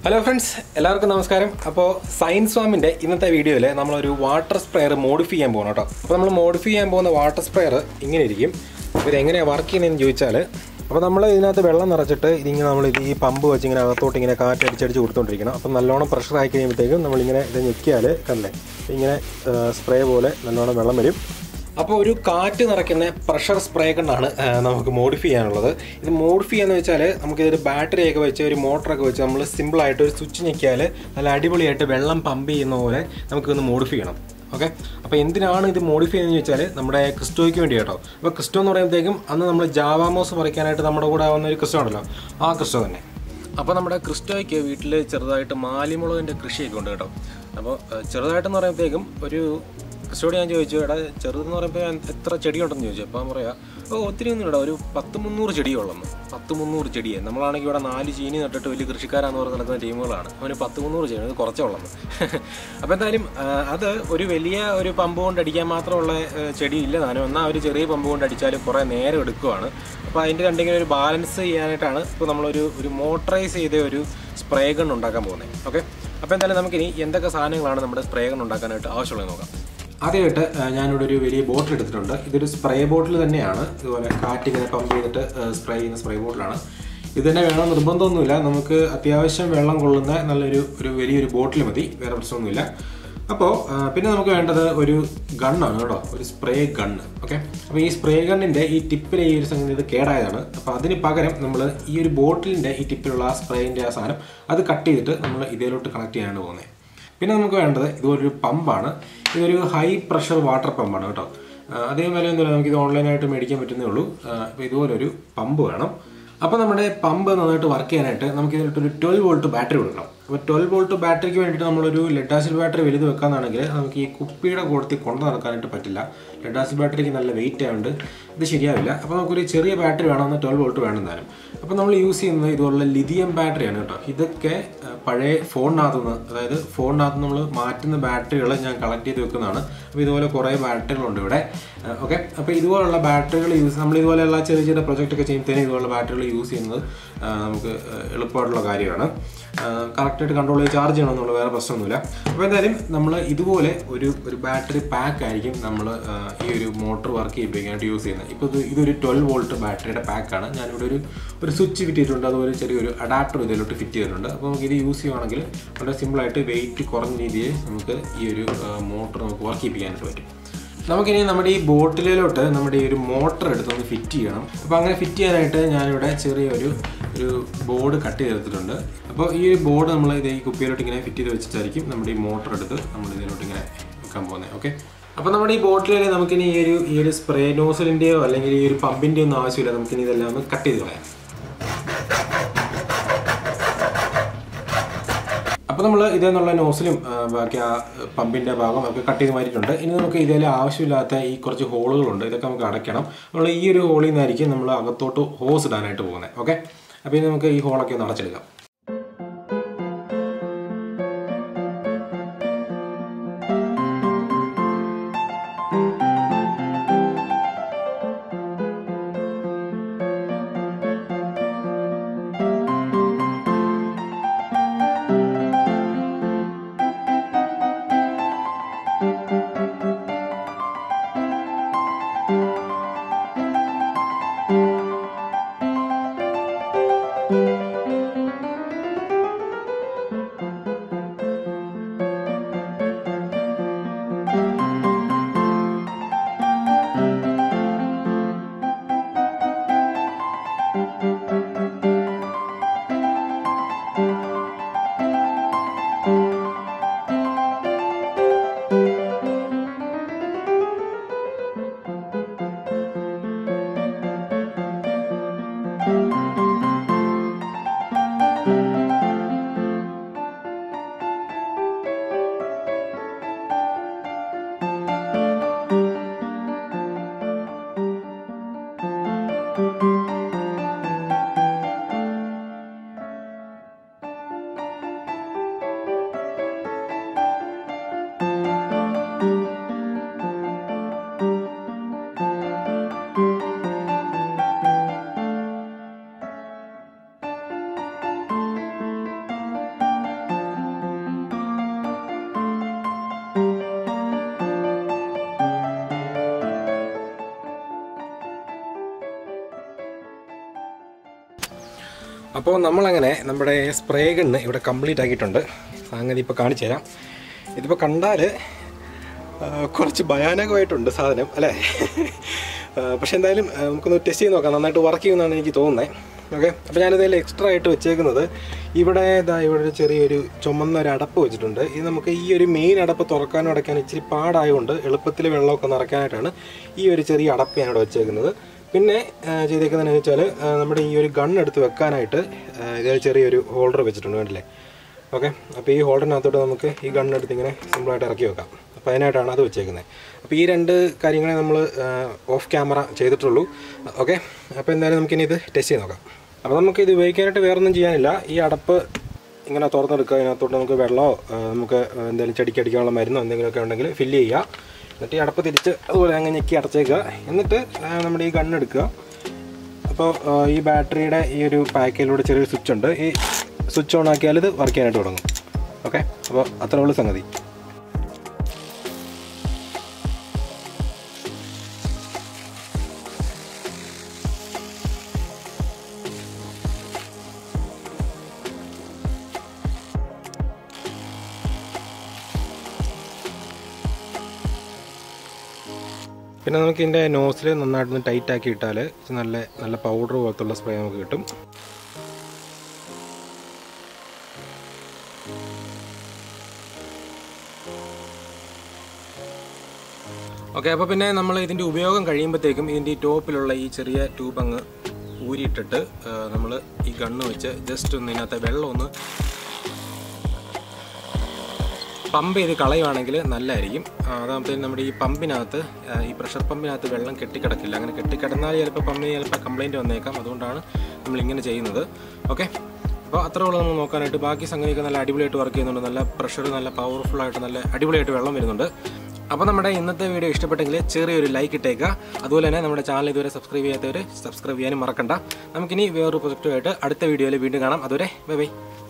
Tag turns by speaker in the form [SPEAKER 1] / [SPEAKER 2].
[SPEAKER 1] hello friends എല്ലാവർക്കും നമസ്കാരം അപ്പോൾ സയൻസ് ഫാമിൻ്റെ ഇന്നത്തെ വീഡിയോയിൽ നമ്മളൊരു വാട്ടർ സ്പ്രെയർ മോഡിഫൈ ചെയ്യാൻ പോകണം കേട്ടോ അപ്പോൾ നമ്മൾ മോഡിഫൈ ചെയ്യാൻ പോകുന്ന വാട്ടർ സ്പ്രെയർ ഇങ്ങനെ ഇരിക്കും ഇത് എങ്ങനെയാണ് വർക്ക് ചെയ്യുന്നതെന്ന് ചോദിച്ചാൽ അപ്പോൾ നമ്മൾ ഇതിനകത്ത് വെള്ളം നിറച്ചിട്ട് ഇതിങ്ങനെ നമ്മൾ ഇത് ഈ പമ്പ് വെച്ച് ഇങ്ങനെ അകത്തോട്ട് ഇങ്ങനെ കാറ്റ് അടിച്ചടിച്ച് കൊടുത്തോണ്ടിരിക്കണം അപ്പം നല്ലോണം പ്രഷർ ആയി കഴിയുമ്പോഴത്തേക്കും നമ്മളിങ്ങനെ ഇത് ഞെക്കിയാൽ കണ്ടേ ഇങ്ങനെ സ്പ്രേ പോലെ നല്ലോണം വെള്ളം വരും അപ്പോൾ ഒരു കാറ്റ് നിറയ്ക്കുന്ന പ്രഷർ സ്പ്രേ കൊണ്ടാണ് ആ, നമുക്ക് മോഡിഫൈ ചെയ്യാനുള്ളത് ഇത് മോഡിഫൈ ചെയ്യാന്ന് വെച്ചാൽ നമുക്ക് ഇതൊരു ബാറ്ററിയൊക്കെ വെച്ച് ഒരു മോട്ടറൊക്കെ വെച്ച് നമ്മൾ സിമ്പിളായിട്ട് ഒരു സ്വിച്ച് ഞെക്കിയാൽ നല്ല അടിപൊളിയായിട്ട് വെള്ളം പമ്പ് ചെയ്യുന്ന പോലെ നമുക്കൊന്ന് മോഡിഫൈ ചെയ്യണം ഓക്കെ അപ്പോൾ എന്തിനാണ് ഇത് മോഡിഫൈ ചെയ്യുന്നത് ചോദിച്ചാൽ നമ്മുടെ ക്രിസ്റ്റോയ്ക്ക് വേണ്ടി കേട്ടോ അപ്പോൾ ക്രിസ്റ്റോ എന്ന് പറയുമ്പോഴത്തേക്കും അന്ന് നമ്മൾ ജാവാമോസ് പറിക്കാനായിട്ട് നമ്മുടെ കൂടെ വന്ന ഒരു ക്രിസ്റ്റോ ഉണ്ടല്ലോ ആ ക്രിസ്റ്റോ തന്നെ അപ്പോൾ നമ്മുടെ ക്രിസ്റ്റോയ്ക്ക് വീട്ടിൽ ചെറുതായിട്ട് മാലിമുളകിൻ്റെ കൃഷിയൊക്കെ ഉണ്ട് കേട്ടോ അപ്പോൾ ഏഹ്, ചെറുതായിട്ടെന്ന് പറയുമ്പോഴത്തേക്കും ഒരു ക്രിസ്റ്റോട് ഞാൻ ചോദിച്ചു എടാ ചെറുതെന്ന് പറയുമ്പോൾ എത്ര ചെടിയുണ്ടെന്ന് ചോദിച്ചു അപ്പോൾ പറയാ ഓ ഒത്തിരി ഒന്നും ഇടാ ഒരു പത്ത് മുന്നൂറ് ചെടിയുള്ളെന്ന് പത്ത് മുന്നൂറ് ചെടിയെ നമ്മളാണെങ്കിൽ ഇവിടെ നാല് ചീനി നട്ടിട്ട് വലിയ കൃഷിക്കാരാന്ന് പറഞ്ഞ് നടക്കുന്ന ടീമുകളാണ് അവന് പത്ത് മുന്നൂറ് ചെടി ഇത് കുറച്ചേ ഉള്ളെന്ന് അപ്പോൾ എന്തായാലും ആ, അത് ഒരു വലിയ ഒരു പമ്പ് കൊണ്ട് അടിക്കാൻ മാത്രമുള്ള ഏഹ്, ചെടി ഇല്ല താനും എന്നാൽ ഒരു ചെറിയ പമ്പ് കൊണ്ട് അടിച്ചാൽ കുറേ നേരം എടുക്കുവാണ് അപ്പോൾ അതിൻ്റെ രണ്ടെങ്കിലും ഒരു ബാലൻസ് ചെയ്യാനായിട്ടാണ് ഇപ്പോൾ നമ്മളൊരു ഒരു മോട്ടറൈസ് ചെയ്ത ഒരു സ്പ്രേ ഗൺ ഉണ്ടാക്കാൻ പോകുന്നത് ഓക്കെ അപ്പോൾ എന്തായാലും നമുക്കിനി എന്തൊക്കെ സാധനങ്ങളാണ് നമ്മുടെ സ്പ്രേ ഗൺ ഉണ്ടാക്കാനായിട്ട് ആവശ്യമുള്ളത് നോക്കാം ആദ്യമായിട്ട് ആ, ഞാനിവിടെ ഒരു വലിയ ബോട്ടിൽ എടുത്തിട്ടുണ്ട് ഇതൊരു സ്പ്രേ ബോട്ടിൽ തന്നെയാണ് ഇതുപോലെ കാറ്റ് ഇങ്ങനെ പമ്പ് ചെയ്തിട്ട് സ്പ്രേ ചെയ്യുന്ന സ്പ്രേ ബോട്ടിലാണ് ഇത് തന്നെ വേണം നിർബന്ധമൊന്നുമില്ല നമുക്ക് അത്യാവശ്യം വെള്ളം കൊള്ളുന്ന നല്ലൊരു ഒരു വലിയൊരു ബോട്ടിൽ മതി വേറെ പ്രശ്നമൊന്നുമില്ല അപ്പോൾ പിന്നെ നമുക്ക് വേണ്ടത് ഒരു ഗണ്ണാണ് കേട്ടോ ഒരു സ്പ്രേ ഗണ്ണ് ഓക്കെ അപ്പോൾ ഈ സ്പ്രേ ഗണ്ണിൻ്റെ ഈ ടിപ്പിലെ ഈ ഒരു സംഗതി ഇത് കേടായതാണ് അപ്പോൾ അതിന് പകരം നമ്മൾ ഈ ഒരു ബോട്ടിലിൻ്റെ ഈ ടിപ്പിലുള്ള ആ സ്പ്രേൻ്റെ ആ സാധനം അത് കട്ട് ചെയ്തിട്ട് നമ്മൾ ഇതിലോട്ട് കണക്ട് ചെയ്യാനാണ് പോകുന്നത് പിന്നെ നമുക്ക് വേണ്ടത് ഇതുപോലൊരു പമ്പാണ് ഇതൊരു ഹൈ പ്രഷർ വാട്ടർ പമ്പാണ് കേട്ടോ ആ, അധികം വിലയൊന്നുമില്ല നമുക്ക് ഇത് ഓൺലൈനായിട്ട് മേടിക്കാൻ പറ്റുന്നേ ഉള്ളൂ അപ്പോൾ ഇതുപോലൊരു പമ്പ് വേണം അപ്പോൾ നമ്മുടെ പമ്പ് നന്നായിട്ട് വർക്ക് ചെയ്യാനായിട്ട് നമുക്ക് ഇതിലിട്ടൊരു ട്വൽവ് വോൾട്ട് ബാറ്ററി കൊടുക്കണം അപ്പോൾ ട്വൽവ് വോൾട്ട് ബാറ്ററിക്ക് വേണ്ടിയിട്ട് നമ്മളൊരു ലെഡ് ആസിഡ് ബാറ്ററി വലുത് വെക്കാന്നാണെങ്കിൽ നമുക്ക് ഈ കുപ്പിയുടെ കൂടത്തിൽ കൊണ്ടു നടക്കാനായിട്ട് പറ്റില്ല ലെഡ് ആസിഡ് ബാറ്ററിക്ക് നല്ല വെയിറ്റ് ആയതുകൊണ്ട് ഇത് ശരിയാവില്ല അപ്പോൾ നമുക്കൊരു ചെറിയ ബാറ്ററി വേണമെന്ന് ട്വൽവ് വോൾട്ട് വേണം താനും അപ്പോൾ നമ്മൾ യൂസ് ചെയ്യുന്നത് ഇതുപോലുള്ള ലിഥിയം ബാറ്ററിയാണ് കേട്ടോ ഇതൊക്കെ ആ, പഴയ ഫോണിനകത്ത് നിന്ന് അതായത് ഫോണിനകത്ത് നമ്മൾ മാറ്റുന്ന ബാറ്ററികൾ ഞാൻ കളക്ട് ചെയ്ത് വെക്കുന്നതാണ് അപ്പോൾ ഇതുപോലെ കുറേ ബാറ്ററികളുണ്ട് ഇവിടെ ഓക്കെ അപ്പോൾ ഇതുപോലുള്ള ബാറ്ററികൾ യൂസ് നമ്മൾ ഇതുപോലെയുള്ള ചെറിയ ചെറിയ പ്രൊജക്റ്റ് ഒക്കെ ചെയ്യുമ്പോഴത്തേനും ഇതുപോലുള്ള ബാറ്ററികൾ യൂസ് ചെയ്യുന്നത് ആ, നമുക്ക് ആ, എളുപ്പമായിട്ടുള്ള കാര്യമാണ് കറക്റ്റായിട്ട് കൺട്രോൾ ചെയ്ത് ചാർജ് ചെയ്യണമെന്നുള്ള വേറെ പ്രശ്നമൊന്നുമില്ല അപ്പോൾ എന്തായാലും നമ്മൾ ഇതുപോലെ ഒരു ഒരു ബാറ്ററി പാക്ക് ആയിരിക്കും നമ്മൾ ഈ ഒരു മോട്ടോർ വർക്ക് ചെയ്യിപ്പിക്കാനായിട്ട് യൂസ് ചെയ്യുന്നത് ഇപ്പോൾ ഇത് ഇതൊരു ട്വൽവ് വോൾട്ട് ബാറ്ററിയുടെ പാക്കാണ് ഞാനിവിടെ ഒരു ഒരു സ്വിച്ച് ഫിറ്റ് ചെയ്തിട്ടുണ്ട് അതുപോലെ ചെറിയൊരു അഡാപ്റ്റർ ഇതിലോട്ട് ഫിറ്റ് ചെയ്തിട്ടുണ്ട് അപ്പോൾ നമുക്ക് ഇത് യൂസ് ചെയ്യുവാണെങ്കിൽ വളരെ സിമ്പിളായിട്ട് വെയിറ്റ് കുറഞ്ഞ രീതിയിൽ നമുക്ക് ഈ ഒരു മോട്ടോർ നമുക്ക് വർക്ക് ചെയ്യിപ്പിക്കാനായിട്ട് പറ്റും നമുക്കിനി നമ്മുടെ ഈ ബോട്ടിലോട്ട് നമ്മുടെ ഈ ഒരു മോട്ടർ എടുത്തൊന്ന് ഫിറ്റ് ചെയ്യണം അപ്പോൾ അങ്ങനെ ഫിറ്റ് ചെയ്യാനായിട്ട് ഞാനിവിടെ ചെറിയൊരു ഒരു ബോർഡ് കട്ട് ചെയ്തെടുത്തിട്ടുണ്ട് അപ്പോൾ ഈ ഒരു ബോർഡ് നമ്മൾ ഇത് ഈ കുപ്പിയിലോട്ട് ഇങ്ങനെ ഫിറ്റ് ചെയ്ത് വെച്ചിട്ടായിരിക്കും നമ്മുടെ ഈ മോട്ടർ എടുത്ത് നമ്മൾ ഇതിലോട്ട് ഇങ്ങനെ വെക്കാൻ പോകുന്നത് ഓക്കെ അപ്പോൾ നമ്മുടെ ഈ ബോട്ടിലിൽ നമുക്കിനി ഈ ഒരു ഈ ഒരു സ്പ്രേ നോസലിൻ്റെയോ അല്ലെങ്കിൽ ഈ ഒരു പമ്പിൻ്റെയോ ഒന്നും ആവശ്യമില്ല നമുക്കിനി ഇതെല്ലാം ഒന്ന് കട്ട് ചെയ്ത് കളയാം അപ്പോൾ നമ്മൾ ഇതെന്നുള്ള നോസിലും ആ, ബാക്കി ആ പമ്പിൻ്റെ ഭാഗം ഒക്കെ കട്ട് ചെയ്ത് മാറ്റിയിട്ടുണ്ട് ഇനി നമുക്ക് ഇതിൽ ആവശ്യമില്ലാത്ത ഈ കുറച്ച് ഹോളുകളുണ്ട് ഇതൊക്കെ നമുക്ക് അടയ്ക്കണം നമ്മൾ ഈ ഒരു ഹോളിൽ നിന്നായിരിക്കും നമ്മൾ അകത്തോട്ട് ഹോസ് ഇടാനായിട്ട് പോകുന്നത് ഓക്കെ അപ്പോൾ ഇനി നമുക്ക് ഈ ഹോളൊക്കെ ഒന്ന് അടച്ചെടുക്കാം അപ്പോൾ നമ്മളങ്ങനെ നമ്മുടെ സ്പ്രേ ഗണ്ണ് ഇവിടെ കംപ്ലീറ്റ് ആക്കിയിട്ടുണ്ട് സംഗതി ഇപ്പോൾ കാണിച്ചു തരാം ഇതിപ്പോൾ കണ്ടാൽ കുറച്ച് ഭയാനകമായിട്ടുണ്ട് സാധനം അല്ലേ ആ, പക്ഷെ എന്തായാലും ആ, നമുക്കൊന്ന് ടെസ്റ്റ് ചെയ്ത് നോക്കാം നന്നായിട്ട് വർക്ക് ചെയ്യുമെന്നാണ് എനിക്ക് തോന്നുന്നത് ഓക്കെ അപ്പോൾ ഞാനിതിൽ എക്സ്ട്രാ ആയിട്ട് വെച്ചേക്കുന്നത് ഇവിടെ ഇതാ ഇവിടെ ഒരു ചെറിയൊരു ചുമന്ന ഒരു അടപ്പ് വെച്ചിട്ടുണ്ട് ഇത് നമുക്ക് ഈ ഒരു മെയിൻ അടപ്പ് തുറക്കാനും അടയ്ക്കാനും ഇച്ചിരി പാടായതുകൊണ്ട് എളുപ്പത്തിൽ വെള്ളമൊക്കെ നിറയ്ക്കാനായിട്ടാണ് ഈ ഒരു ചെറിയ അടപ്പ് ഞാനിവിടെ വെച്ചേക്കുന്നത് പിന്നെ ആ, ചെയ്തേക്കുന്നതെന്ന് വെച്ചാൽ ആ, നമ്മുടെ ഈ ഒരു ഗൺ എടുത്ത് വെക്കാനായിട്ട് ആ, ഇതിൽ ചെറിയൊരു ഹോൾഡർ വെച്ചിട്ടുണ്ട് കണ്ടില്ലേ ഓക്കെ അപ്പോൾ ഈ ഹോൾഡറിനകത്തോട്ട് നമുക്ക് ഈ ഗണ്ണെടുത്ത് ഇങ്ങനെ സിമ്പിളായിട്ട് ഇറക്കി വെക്കാം അപ്പോൾ അതിനായിട്ടാണ് അത് വെച്ചേക്കുന്നത് അപ്പോൾ ഈ രണ്ട് കാര്യങ്ങളെ നമ്മൾ ഓഫ് ക്യാമറ ചെയ്തിട്ടുള്ളൂ ഓക്കെ അപ്പോൾ എന്തായാലും നമുക്കിനി ഇത് ടെസ്റ്റ് ചെയ്ത് നോക്കാം അപ്പോൾ നമുക്ക് ഇത് ഉപയോഗിക്കാനായിട്ട് വേറൊന്നും ചെയ്യാനില്ല ഈ അടപ്പ് ഇങ്ങനെ തുറന്നെടുക്കുക അതിനകത്തോട്ട് നമുക്ക് വെള്ളമോ ആ, നമുക്ക് എന്തെങ്കിലും ചെടിക്ക് അടിക്കാനുള്ള മരുന്നോ എന്തെങ്കിലുമൊക്കെ ഉണ്ടെങ്കിൽ ഫില്ല് ചെയ്യുക എന്നിട്ട് ഈ അടപ്പ് തിരിച്ച് അതുപോലെ അങ്ങ് ഞെക്കി അടച്ചേക്കുക എന്നിട്ട് ആ, നമ്മുടെ ഈ ഗണ്ണെടുക്കുക അപ്പോൾ ആ, ഈ ബാറ്ററിയുടെ ഈ ഒരു പാക്കിലൂടെ ചെറിയൊരു സ്വിച്ച് ഉണ്ട് ഈ സ്വിച്ച് ഓൺ ആക്കിയാൽ ഇത് വർക്ക് ചെയ്യാനായിട്ട് തുടങ്ങും ഓക്കെ അപ്പോൾ അത്ര ഉള്ള സംഗതി പിന്നെ നമുക്ക് ഇതിൻ്റെ നോസിൽ നന്നായിട്ടൊന്ന് ടൈറ്റ് ആക്കി ഇട്ടാൽ ഇത് നല്ല നല്ല പൗഡർ പോലത്തുള്ള സ്പ്രേ നമുക്ക് കിട്ടും ഓക്കെ അപ്പോൾ പിന്നെ നമ്മൾ ഇതിൻ്റെ ഉപയോഗം കഴിയുമ്പോഴത്തേക്കും ഇതിൻ്റെ ഈ ടോപ്പിലുള്ള ഈ ചെറിയ ട്യൂബ് അങ്ങ് ഊരിയിട്ടിട്ട് നമ്മൾ ഈ ഗണ്ണ് വെച്ച് ജസ്റ്റ് ഒന്ന് ഇതിനകത്തെ വെള്ളം ഒന്ന് പമ്പ് ചെയ്ത് കളയുവാണെങ്കിൽ നല്ലതായിരിക്കും അതാകുമ്പോഴത്തേക്കും നമ്മുടെ ഈ പമ്പിനകത്ത് ആ, ഈ പ്രഷർ പമ്പിനകത്ത് വെള്ളം കെട്ടിക്കിടക്കില്ല അങ്ങനെ കെട്ടിക്കിടന്നാൽ ചിലപ്പോൾ പമ്പിന് ചിലപ്പോൾ കംപ്ലൈൻറ്റ് വന്നേക്കാം അതുകൊണ്ടാണ് നമ്മൾ ഇങ്ങനെ ചെയ്യുന്നത് ഓക്കെ അപ്പോൾ അത്ര ഉള്ളൂ നമ്മൾ നോക്കാനായിട്ട് ബാക്കി സംഗതിയൊക്കെ നല്ല അടിപൊളിയായിട്ട് വർക്ക് ചെയ്യുന്നുണ്ട് നല്ല പ്രഷർ നല്ല പവർഫുൾ ആയിട്ട് നല്ല അടിപൊളിയായിട്ട് വെള്ളം വരുന്നുണ്ട് അപ്പോൾ നമ്മുടെ ഇന്നത്തെ വീഡിയോ ഇഷ്ടപ്പെട്ടെങ്കിൽ ചെറിയൊരു ലൈക്ക് ഇട്ടേക്കുക അതുപോലെ തന്നെ നമ്മുടെ ചാനൽ ഇതുവരെ സബ്സ്ക്രൈബ് ചെയ്യാത്തവർ സബ്സ്ക്രൈബ് ചെയ്യാനും മറക്കണ്ട നമുക്കിനി വേറൊരു പ്രൊജക്റ്റുമായിട്ട് അടുത്ത വീഡിയോയിൽ വീണ്ടും കാണാം അതുവരെ ബൈ ബൈ